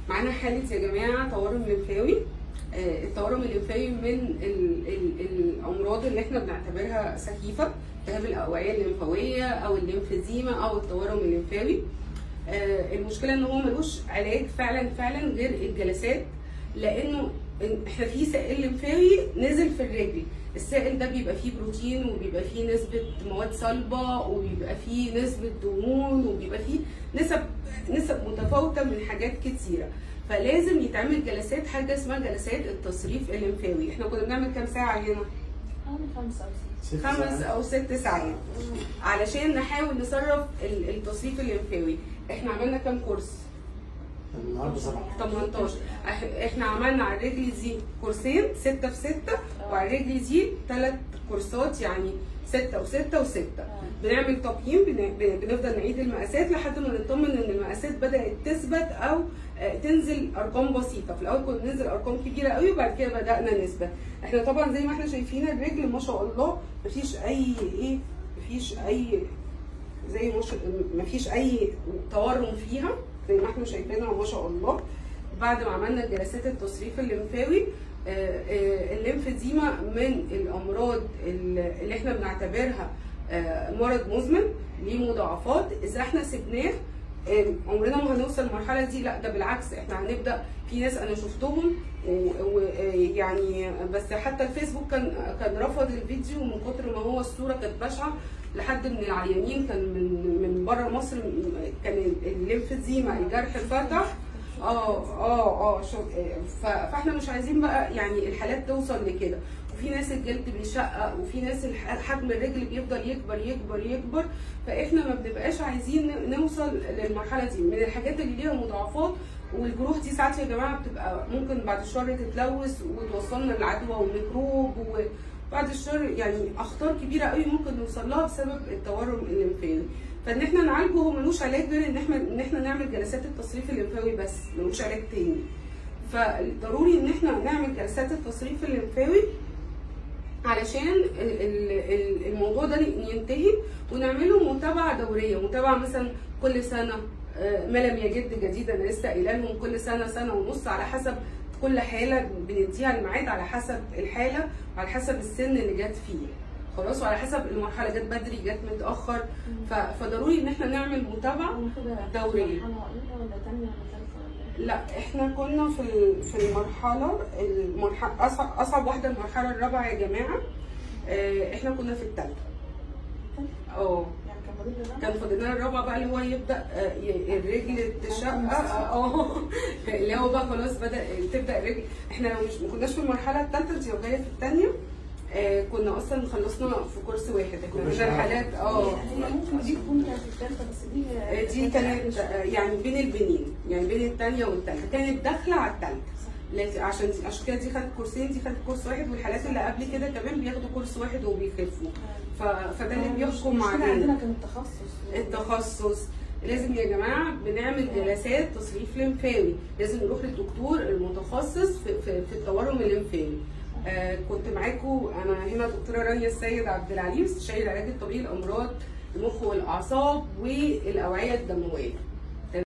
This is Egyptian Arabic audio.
معانا حاله يا جماعه تورم لمفاوي آه، التورم الليمفاوي من ال ال الامراض اللي احنا بنعتبرها سخيفه التهاب الاوعيه الليمفاويه او الليمفيزيما او التورم الليمفاوي آه، المشكله ان هو ملوش علاج فعلا فعلا غير الجلسات لانه احنا في سائل لمفاوي نزل في الرجل السائل ده بيبقى فيه بروتين وبيبقى فيه نسبة مواد صلبة وبيبقى فيه نسبة دهون وبيبقى فيه نسب نسب متفاوتة من حاجات كتيرة فلازم يتعمل جلسات حاجة اسمها جلسات التصريف الليمفاوي احنا كنا بنعمل كام ساعة هنا؟ حوالي خمسة أو ستة ست خمس ساعات. او ست ساعات علشان نحاول نصرف ال- التصريف الليمفاوي احنا عملنا كام كورس؟ النهارده سبعة 18 إح- احنا عملنا على الرجل دي كورسين 6 في 6 وعلى الرجل دي ثلاث كورسات يعني 6 و6 و6 بنعمل تقييم بن- بن- بنفضل نعيد المقاسات لحد ما نطمن ان المقاسات بدات تثبت او آه، تنزل ارقام بسيطه في الاول كنا بننزل ارقام كبيره قوي وبعد كده بدانا نثبت احنا طبعا زي ما احنا شايفين الرجل ما شاء الله مفيش اي ايه مفيش اي زي ما ش- مفيش اي تورم فيها زي ما احنا شايفينها ما شاء الله بعد ما عملنا جلسات التصريف الليمفاوي آه، آه، الليمفيديما من الامراض اللي احنا بنعتبرها آه، مرض مزمن ليه مضاعفات اذا احنا سبناه آه، عمرنا ما هنوصل للمرحله دي لا ده بالعكس احنا هنبدا في ناس انا شفتهم ويعني بس حتى الفيسبوك كان كان رفض الفيديو من كتر ما هو الصوره كانت بشعه لحد من العيانين كان من من بره مصر كان الليمفيديما الجرح فتح اه اه اه شو- ف- فاحنا مش عايزين بقى يعني الحالات توصل لكده وفي ناس الجلد بيشقق وفي ناس الح- حجم الرجل بيفضل يكبر يكبر يكبر فاحنا ما بنبقاش عايزين ن- نوصل للمرحله دي من الحاجات اللي ليها مضاعفات والجروح دي ساعات يا جماعه بتبقى ممكن بعد الشر تتلوث وتوصلنا للعدوى والميكروب وبعد الشر يعني اخطار كبيره قوي ممكن نوصل لها بسبب التورم الليمفاوي فان احنا نعالجه هو ملوش علاج غير ان احنا ان احنا نعمل جلسات التصريف الليمفاوي بس ملوش علاج تاني فضروري ان احنا نعمل جلسات التصريف الليمفاوي علشان ال- ال- ال- الموضوع ده ينتهي ونعمله متابعه دوريه متابعه مثلا كل سنه آه، ما لم يجد جديدا انا لسه قايله لهم كل سنه سنه ونص على حسب كل حاله بنديها الميعاد على حسب الحاله وعلى حسب السن اللي جت فيه خلاص وعلى حسب المرحله جت بدري جت متاخر ف- فضروري ان احنا نعمل متابعه وناخدها دورية. مرحلة أولى ولا تانية ولا ثالثة ولا لا احنا كنا في ال- في المرحله المرحله اصعب اصعب واحده المرحله الرابعه يا جماعه آه، احنا كنا في الثالثه اه يعني كان فاضل لي كان فاضل لنا الرابعه بقى اللي هو يبدا آه، ي- الرجل تشقق اه اللي هو بقى خلاص بدا تبدا الرجل احنا لو مش ما كناش في المرحله الثالثه انت لو جايه في الثانيه آه كنا اصلا خلصنا في كورس واحد احنا كناش عندنا نعرف. الحالات اه هي ممكن دي تكون كانت الثالثة بس دي آه، دي كانت آه، يعني بين البنين يعني بين الثانيه والثالثه كانت داخله على الثالثه لكن عشان عشان كده دي خدت كورسين دي خدت كورس واحد والحالات اللي قبل كده كمان بياخدوا كورس واحد وبيخفوا ف... فده اللي بيحكم المشكلة علينا عندنا كان التخصص التخصص لازم يا جماعه بنعمل جلسات تصريف لمفاوي لازم نروح للدكتور المتخصص في, في, في التورم الليمفاوي آه كنت معاكم انا هنا دكتوره رانيا السيد عبد العليم استشاري العلاج الطبيعي لامراض المخ والاعصاب والاوعيه الدمويه